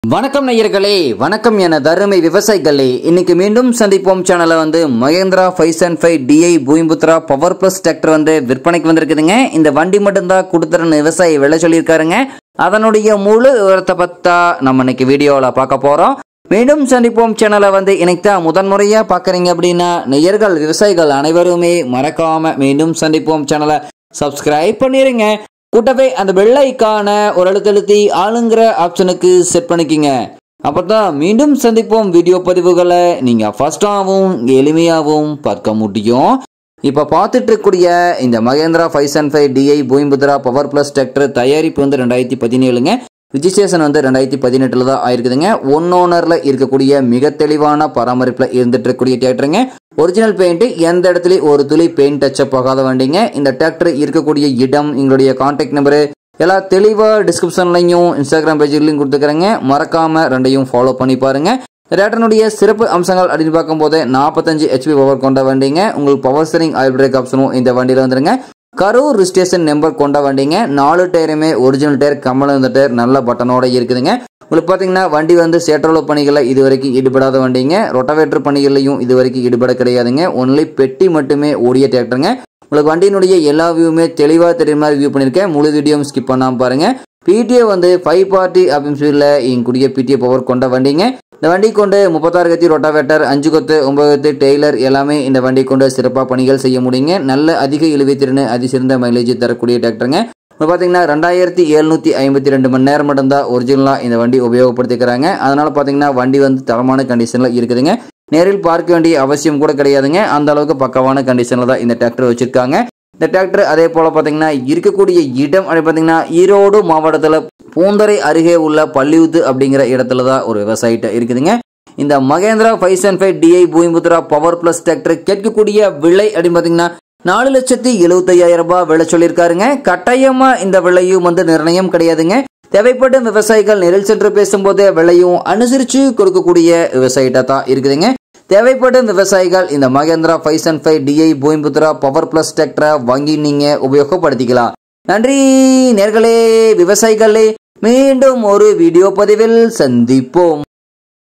வணக்கம் நேயர்களே வணக்கம் என தருமை விவசாயிகளே இன்னைக்கு மீண்டும் சந்திப்போம் சேனல்ல வந்து Mahindra five and five DI Bhoomiputra power plus tractor வந்து விற்பனைக்கு வந்திருக்குதுங்க இந்த வண்டி மட்டும்தான் கொடுத்துறன்னு விவசாயி விலை சொல்லியிருக்காருங்க அதனுடைய முழு விவரத்தை பத்தா நம்ம இன்னைக்கு வீடியோவில் பார்க்க போறோம் மீண்டும் சந்திப்போம் சேனலை வந்து இன்னைக்கு தான் முதன்முறையா பார்க்குறீங்க அப்படின்னா நேயர்கள் விவசாயிகள் அனைவருமே மறக்காம மீண்டும் சந்திப்போம் சேனலை சப்ஸ்கிரைப் பண்ணிருங்க கூட்டவே அந்த வெள்ளைக்கான ஒரு எழுத்தெழுத்தி ஆளுங்கிற ஆப்ஷனுக்கு செட் பண்ணிக்கிங்க அப்பதான் மீண்டும் சந்திப்போம் வீடியோ பதிவுகளை நீங்க ஃபர்ஸ்டாகவும் எளிமையாகவும் பார்க்க முடியும் இப்போ பார்த்துட்டு இருக்கக்கூடிய இந்த Mahindra five seven five DI Bhoomiputra power plus tractor தயாரிப்பு வந்து ரெண்டாயிரத்தி பதினேழுங்க ரிஜிஸ்ட்ரேஷன் வந்து ரெண்டாயிரத்தி பதினெட்டில் தான் ஆயிருக்குதுங்க ஒன் ஓனரில் இருக்கக்கூடிய மிக தெளிவான பராமரிப்பில் இருந்துட்டு இருக்கக்கூடிய டிராக்டருங்க ஒரிஜினல் பெயிண்ட் எந்த இடத்துலையும் ஒரு துளி பெயிண்ட் டச்சப் ஆகாத வண்டிங்க இந்த டிராக்டர் இருக்கக்கூடிய இடம் எங்களுடைய கான்டாக்ட் நம்பரு எல்லாம் தெளிவாக டிஸ்கிரிப்ஷன்லையும் இன்ஸ்டாகிராம் பேஜ்லையும் கொடுத்துக்கிறேங்க மறக்காம ரெண்டையும் ஃபாலோ பண்ணி பாருங்க ரேட்டனுடைய சிறப்பு அம்சங்கள் அப்படின்னு பார்க்கும்போது நாற்பத்தஞ்சு ஹெச்பி பவர் கொண்ட வண்டிங்க உங்களுக்கு பவர் ஸ்டரிங் ஆயில் பிரேக் ஆப்ஷனும் இந்த வண்டியில் வந்துருங்க கரூர் ரிஜிஸ்ட்ரேஷன் நம்பர் கொண்ட வண்டிங்க நாலு டயருமே ஒரிஜினல் டயர் கம்மல் இருந்த டயர் நல்ல பட்டனோட இருக்குதுங்க உங்களுக்கு பார்த்தீங்கன்னா வண்டி வந்து சேற்றளவு பணிகளில் இது வரைக்கும் ஈடுபடாத வண்டிங்க ரொட்டவேட்டர் பணிகள்லையும் இது வரைக்கும் ஈடுபட கிடையாதுங்க ஒன்லி பெட்டி மட்டுமே ஓடிய டிராக்டருங்க உங்களுக்கு வண்டியினுடைய எல்லா வியூவுமே தெளிவாக தெரியுற மாதிரி வியூ பண்ணியிருக்கேன் முழு வீடியோவும் ஸ்கிப் பண்ணாமல் பாருங்க பிடிஏ வந்து ஃபைவ் பார்ட்டி அப்படின்னு சொல்லியில் எங்களுடைய பிடிஏ பவர் கொண்ட வண்டிங்க இந்த வண்டி கொண்டு முப்பத்தாறு கத்தி ரொட்டாவேட்டர் அஞ்சு கொத்து ஒன்பது கொத்து டெய்லர் எல்லாமே இந்த வண்டி கொண்டு சிறப்பாக பணிகள் செய்ய முடியுங்க நல்ல அதிக இழுவைத்திறன் அதிசிறந்த மைலேஜ் தரக்கூடிய டிராக்டருங்க இப்போ பார்த்தீங்கன்னா ரெண்டாயிரத்தி எழுநூற்றி ஐம்பத்தி ரெண்டு மணி நேரம் மட்டும்தான் ஒரிஜினலாக இந்த வண்டி உபயோகப்படுத்திக்கிறாங்க அதனால பார்த்தீங்கன்னா வண்டி வந்து தரமான கண்டிஷனில் இருக்குதுங்க நேரில் பார்க்க வேண்டிய அவசியம் கூட கிடையாதுங்க அந்த அளவுக்கு பக்கவான கண்டிஷனில் தான் இந்த டிராக்டர் வச்சிருக்காங்க இந்த டிராக்டர் அதே போல் பார்த்தீங்கன்னா இருக்கக்கூடிய இடம் அப்படி பார்த்தீங்கன்னா ஈரோடு மாவட்டத்தில் பூந்தரை அருகே உள்ள பள்ளியூத்து அப்படிங்கிற இடத்துல தான் ஒரு விவசாயிட்ட இருக்குதுங்க இந்த Mahindra five seven five DI Bhoomiputra power plus tractor கேட்கக்கூடிய விலை அப்படின்னு பார்த்தீங்கன்னா நாலு லட்சத்தி எழுபத்தையாயிரம் ரூபாய் விலை சொல்லியிருக்காருங்க கட்டாயமா இந்த விலையும் வந்து நிர்ணயம் கிடையாதுங்க தேவைப்படும் விவசாயிகள் நேரில் சென்று பேசும்போதே விலையும் அனுசரிச்சு கொடுக்கக்கூடிய விவசாயிட்ட தான் இருக்குதுங்க தேவைப்படும் விவசாயிகள் இந்த Mahindra five and five DI Bhoomiputra power plus டிராக்டரை வாங்கி நீங்க உபயோகப்படுத்திக்கலாம் நன்றி நேர்களே விவசாயிகளே மீண்டும் ஒரு வீடியோ பதிவில் சந்திப்போம்